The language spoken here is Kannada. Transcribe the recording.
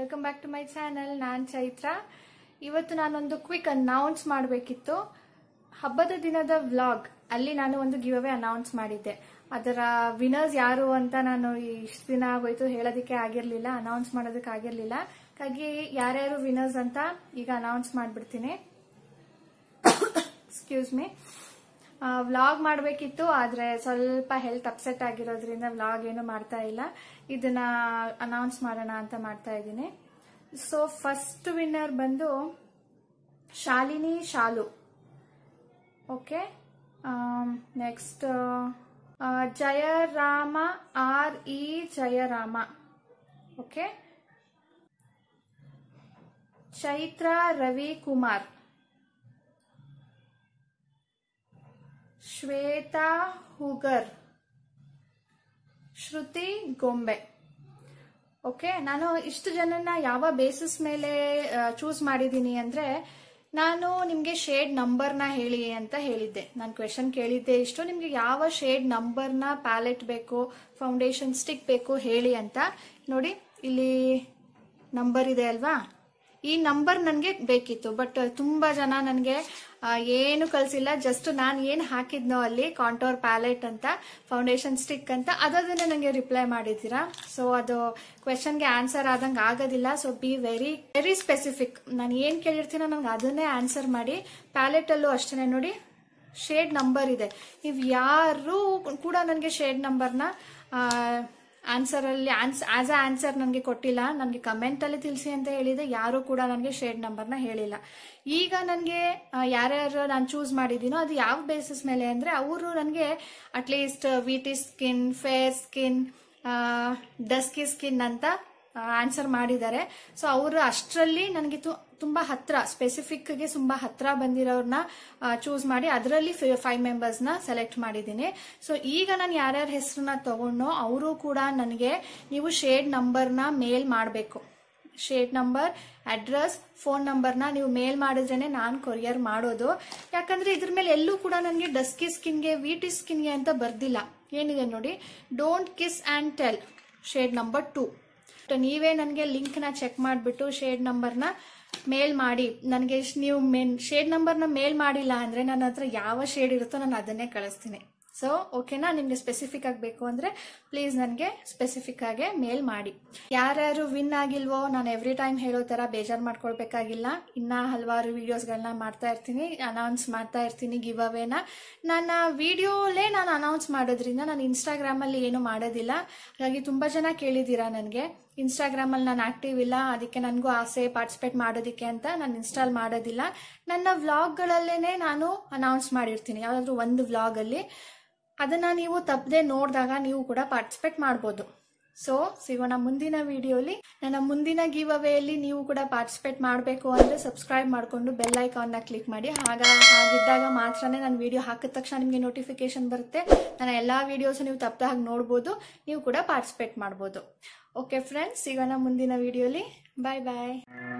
welcome back to my channel ನಾನು ಚೈತ್ರ ಇವತ್ತು ನಾನೊಂದು ಕ್ವಿಕ್ ಅನೌನ್ಸ್ ಮಾಡಬೇಕಿತ್ತು ಹಬ್ಬದ ದಿನದ ವ್ಲಾಗ್ ಅಲ್ಲಿ ನಾನು ಒಂದು ಗಿವ್ ಅವೇ ಅನೌನ್ಸ್ ಮಾಡಿದ್ದೆ ಅದರ ವಿನರ್ಸ್ ಯಾರು ಅಂತ ನಾನು ಇಷ್ಟು ದಿನ ಆಗೋಯ್ತು ಹೇಳೋದಕ್ಕೆ ಆಗಿರಲಿಲ್ಲ ಅನೌನ್ಸ್ ಮಾಡೋದಕ್ಕೆ ಆಗಿರಲಿಲ್ಲ ಹಾಗಾಗಿ ಯಾರ್ಯಾರು ವಿನರ್ಸ್ ಅಂತ ಈಗ ಅನೌನ್ಸ್ ಮಾಡಿಬಿಡ್ತೀನಿ ಎಕ್ಸ್ಕ್ಯೂಸ್ ಮೀ ವ್ಲಾಗ್ ಮಾಡಬೇಕಿತ್ತು ಆದರೆ ಸ್ವಲ್ಪ ಹೆಲ್ತ್ ಅಪ್ಸೆಟ್ ಆಗಿರೋದ್ರಿಂದ ವ್ಲಾಗ್ ಏನು ಮಾಡ್ತಾ ಇಲ್ಲ ಇದನ್ನ ಅನೌನ್ಸ್ ಮಾಡೋಣ ಅಂತ ಮಾಡ್ತಾ ಇದ್ದೀನಿ ಸೊ ಫಸ್ಟ್ ವಿನ್ನರ್ ಬಂದು Shalini Shalu okay next Jayarama R E Jayarama okay Chaitra Ravi Kumar Shweta Hugar Shruti ಗೊಂಬೆ ಓಕೆ ನಾನು ಇಷ್ಟು ಜನನ ಯಾವ ಬೇಸಿಸ್ ಮೇಲೆ ಚೂಸ್ ಮಾಡಿದ್ದೀನಿ ಅಂದ್ರೆ ನಾನು ನಿಮಗೆ ಶೇಡ್ ನಂಬರ್ನ ಹೇಳಿ ಅಂತ ಹೇಳಿದ್ದೆ ನಾನು ಕ್ವೆಶನ್ ಕೇಳಿದ್ದೆ ಇಷ್ಟು ನಿಮಗೆ ಯಾವ ಶೇಡ್ ನಂಬರ್ನ ಪ್ಯಾಲೆಟ್ ಬೇಕು ಫೌಂಡೇಶನ್ ಸ್ಟಿಕ್ ಬೇಕು ಹೇಳಿ ಅಂತ ನೋಡಿ ಇಲ್ಲಿ ನಂಬರ್ ಇದೆ ಅಲ್ವಾ ಈ ನಂಬರ್ ನನಗೆ ಬೇಕಿತ್ತು ಬಟ್ ತುಂಬ ಜನ ನನಗೆ ಏನು ಕಳಿಸಿಲ್ಲ ಜಸ್ಟ್ ನಾನು ಏನು ಹಾಕಿದ್ನೋ ಅಲ್ಲಿ ಕಾಂಟೋರ್ ಪ್ಯಾಲೆಟ್ ಅಂತ ಫೌಂಡೇಶನ್ ಸ್ಟಿಕ್ ಅಂತ ಅದನ್ನೇ ನನಗೆ ರಿಪ್ಲೈ ಮಾಡಿದ್ದೀರಾ ಸೊ ಅದು ಕ್ವೆಶನ್ಗೆ ಆನ್ಸರ್ ಆದಂಗೆ ಆಗೋದಿಲ್ಲ so be very very specific ನಾನು ಏನು ಕೇಳಿರ್ತೀನೋ ನನಗೆ ಅದನ್ನೇ ಆನ್ಸರ್ ಮಾಡಿ ಪ್ಯಾಲೆಟಲ್ಲೂ ಅಷ್ಟೇ ನೋಡಿ ಶೇಡ್ ನಂಬರ್ ಇದೆ ನೀವು ಯಾರು ಕೂಡ ನನಗೆ ಶೇಡ್ ನಂಬರ್ನ ಆನ್ಸರ್ ಅಲ್ಲಿ ಆನ್ಸ್ ಆಸ್ ಅ ಆನ್ಸರ್ ನನಗೆ ಕೊಟ್ಟಿಲ್ಲ ನನಗೆ ಕಮೆಂಟ್ ಅಲ್ಲಿ ತಿಳಿಸಿ ಅಂತ ಹೇಳಿದೆ ಯಾರು ಕೂಡ ನನಗೆ ಶೇಡ್ ನಂಬರ್ನ ಹೇಳಿಲ್ಲ ಈಗ ನನಗೆ ಯಾರ್ಯಾರು ನಾನು ಚೂಸ್ ಮಾಡಿದ್ದೀನೋ ಅದು ಯಾವ ಬೇಸಿಸ್ ಮೇಲೆ ಅಂದರೆ ಅವರು ನನಗೆ ಅಟ್ಲೀಸ್ಟ್ ವಿಟಿ skin fair skin dusky skin ಅಂತ ಆನ್ಸರ್ ಮಾಡಿದ್ದಾರೆ ಸೊ ಅವರು ಅಷ್ಟರಲ್ಲಿ ನನಗೆ ತುಂಬಾ ಹತ್ರ ಸ್ಪೆಸಿಫಿಕ್ಗೆ ತುಂಬಾ ಹತ್ರ ಬಂದಿರೋರ್ನ ಚೂಸ್ ಮಾಡಿ ಅದರಲ್ಲಿ ಫೈವ್ ಮೆಂಬರ್ಸ್ನ ಸೆಲೆಕ್ಟ್ ಮಾಡಿದ್ದೀನಿ ಸೊ ಈಗ ನಾನು ಯಾರ್ಯಾರ ಹೆಸರನ್ನ ತಗೊಂಡೋ ಅವರು ಕೂಡ ನನಗೆ ನೀವು ಶೇಡ್ ನಂಬರ್ನ ಮೇಲ್ ಮಾಡಬೇಕು ಶೇಡ್ ನಂಬರ್ ಅಡ್ರೆಸ್ ಫೋನ್ ನಂಬರ್ನ ನೀವು ಮೇಲ್ ಮಾಡಿದ್ರೇನೆ ನಾನು ಕೊರಿಯರ್ ಮಾಡೋದು ಯಾಕಂದ್ರೆ ಇದ್ರ ಮೇಲೆ ಎಲ್ಲೂ ಕೂಡ ನನಗೆ ಡಸ್ಕಿ ಸ್ಕಿನ್ಗೆ ವಿಟಿ ಸ್ಕಿನ್ಗೆ ಅಂತ ಬರ್ದಿಲ್ಲ ಏನಿದೆ ನೋಡಿ don't kiss and tell shade number two ನೀವೇ ನನಗೆ ಲಿಂಕ್ನ ಚೆಕ್ ಮಾಡಿಬಿಟ್ಟು ಶೇಡ್ ನಂಬರ್ನ ಮೇಲ್ ಮಾಡಿ ನನಗೆ ನೀವು ಮೇನ್ ಶೇಡ್ ನಂಬರ್ನ ಮೇಲ್ ಮಾಡಿಲ್ಲ ಅಂದರೆ ನನ್ನ ಹತ್ರ ಯಾವ ಶೇಡ್ ಇರುತ್ತೋ ನಾನು ಅದನ್ನೇ ಕಳಿಸ್ತೀನಿ ಸೊ ಓಕೆನಾ ನಿಮಗೆ ಸ್ಪೆಸಿಫಿಕ್ ಆಗಬೇಕು ಅಂದರೆ ಪ್ಲೀಸ್ ನನಗೆ ಸ್ಪೆಸಿಫಿಕ್ ಆಗಿ ಮೇಲ್ ಮಾಡಿ ಯಾರ್ಯಾರು ವಿನ್ ಆಗಿಲ್ವೋ ನಾನು ಎವ್ರಿ ಟೈಮ್ ಹೇಳೋ ಥರ ಬೇಜಾರು ಮಾಡ್ಕೊಳ್ಬೇಕಾಗಿಲ್ಲ ಇನ್ನೂ ಹಲವಾರು ವೀಡಿಯೋಸ್ಗಳನ್ನ ಮಾಡ್ತಾ ಇರ್ತೀನಿ ಅನೌನ್ಸ್ ಮಾಡ್ತಾ ಇರ್ತೀನಿ ಗಿವ್ ಅವೇನ ನನ್ನ ವಿಡಿಯೋಲೇ ನಾನು ಅನೌನ್ಸ್ ಮಾಡೋದ್ರಿಂದ ನಾನು ಇನ್ಸ್ಟಾಗ್ರಾಮಲ್ಲಿ ಏನು ಮಾಡೋದಿಲ್ಲ ಹಾಗಾಗಿ ತುಂಬ ಜನ ಕೇಳಿದ್ದೀರಾ ನನಗೆ ಇನ್ಸ್ಟಾಗ್ರಾಮಲ್ಲಿ ನಾನು ಆಕ್ಟಿವ್ ಇಲ್ಲ ಅದಕ್ಕೆ ನನಗೂ ಆಸೆ ಪಾರ್ಟಿಸಿಪೇಟ್ ಮಾಡೋದಕ್ಕೆ ಅಂತ ನಾನು ಇನ್ಸ್ಟಾಲ್ ಮಾಡೋದಿಲ್ಲ ನನ್ನ ವ್ಲಾಗ್ಗಳಲ್ಲೇ ನಾನು ಅನೌನ್ಸ್ ಮಾಡಿರ್ತೀನಿ ಯಾವುದಾದ್ರೂ ಒಂದು ವ್ಲಾಗಲ್ಲಿ ಅದನ್ನು ನೀವು ತಪ್ಪದೆ ನೋಡಿದಾಗ ನೀವು ಕೂಡ ಪಾರ್ಟಿಸಿಪೇಟ್ ಮಾಡ್ಬೋದು ಸೊ ಸಿಗೋಣ ಮುಂದಿನ ವಿಡಿಯೋಲಿ ನನ್ನ ಮುಂದಿನ ಗಿವ್ ಅವೇಯಲ್ಲಿ ನೀವು ಕೂಡ ಪಾರ್ಟಿಸಿಪೇಟ್ ಮಾಡಬೇಕು ಅಂದರೆ ಸಬ್ಸ್ಕ್ರೈಬ್ ಮಾಡಿಕೊಂಡು ಬೆಲ್ ಐಕಾನ್ನ ಕ್ಲಿಕ್ ಮಾಡಿ ಆಗ ಹಾಗಿದ್ದಾಗ ಮಾತ್ರನೇ ನಾನು ವಿಡಿಯೋ ಹಾಕಿದ ತಕ್ಷಣ ನಿಮಗೆ ನೋಟಿಫಿಕೇಶನ್ ಬರುತ್ತೆ ನನ್ನ ಎಲ್ಲ ವೀಡಿಯೋಸು ನೀವು ತಪ್ಪದ ಹಾಗೆ ನೋಡ್ಬೋದು ನೀವು ಕೂಡ ಪಾರ್ಟಿಸಿಪೇಟ್ ಮಾಡ್ಬೋದು ಓಕೆ ಫ್ರೆಂಡ್ಸ್ ಸಿಗೋಣ ಮುಂದಿನ ವಿಡಿಯೋಲಿ ಬಾಯ್ ಬಾಯ್